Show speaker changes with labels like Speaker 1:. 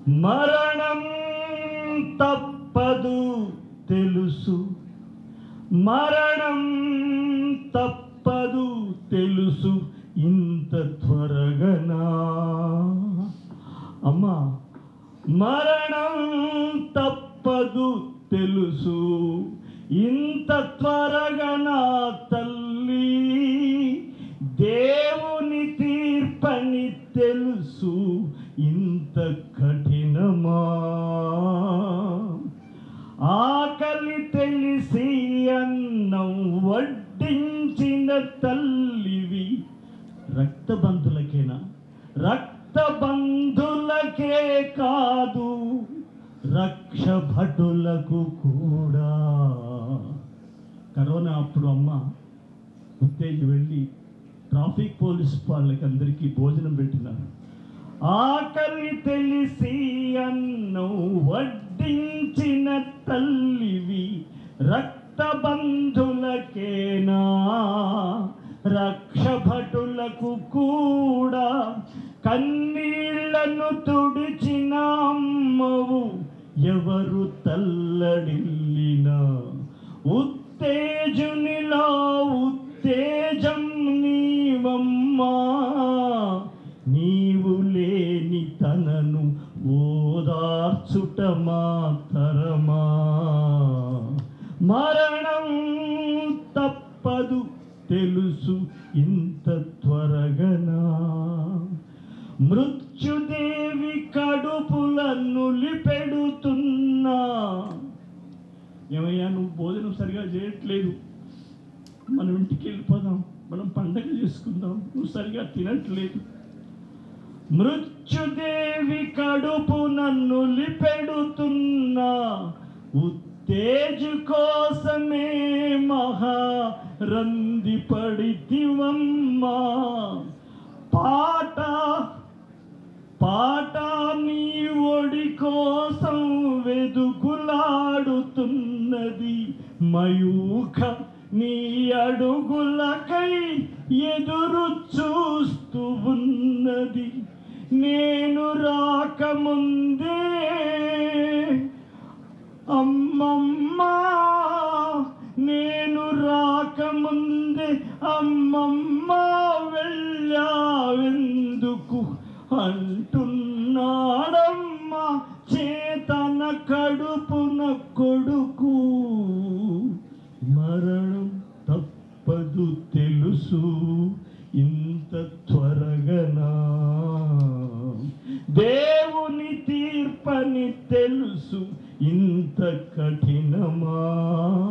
Speaker 1: మరణం తప్పదు తెలుసు మరణం తప్పదు తెలుసు ఇంత త్వరగనా అమ్మా మరణం తప్పదు తెలుసు ఇంత త్వరగా నా తల్లి దేవుని తీర్పని తెలుసు ఇంత కఠినమా ఆకలి తెలిసి అన్నం వడ్డించిన తల్లివి రక్తబంధులకేనా రక్తబంధులకే కాదు రక్ష భటులకు కూడా కరోనా అప్పుడు అమ్మ ఉత్తేజి వెళ్ళి ట్రాఫిక్ పోలీస్ వాళ్ళకి అందరికీ భోజనం పెట్టినారు ఆకలి తెలిసి అన్నం వడ్డించిన తల్లివి రక్తబంధులకేనా రక్షభటులకు కూడా కన్నీళ్లను తుడిచిన అమ్మవు ఎవరు తల్లడిల్లినా ఉత్తేజునిలో ఉత్తేజం నీవమ్మా నీవు లేని తనను ఓదార్చుట మాతరమా మరణం తప్పదు తెలుసు ఇంత త్వరగనా మృత్యుదేవి కడుపులను లిపెడుతున్నా ఏమయ్యా నువ్వు భోజనం సరిగా చేయట్లేదు మనం ఇంటికి వెళ్ళిపోదాం మనం పండగ చేసుకుందాం నువ్వు సరిగా తినట్లేదు మృత్యుదేవి కడుపు నన్ను లిపెడుతున్నా ఉత్తేజు కోసమే మహా రంది పడితివమ్మా పాట పాట నీ ఒడి కోసం వెదుకులాడుతున్నది మయూఖ నీ అడుగులకై ఎదురు చూస్తూ ఉన్నది నేను రాకముందే అమ్మమ్మా నేను రాకముందే అమ్మమ్మ వెళ్ళావెందుకు అంటున్నాడమ్మా చేతన కడుపున కొడుకు మరణం తప్పదు తెలుసు ఇంత త్వరగనా దేవుని తీర్పని తెలుసు ఇంత కఠినమా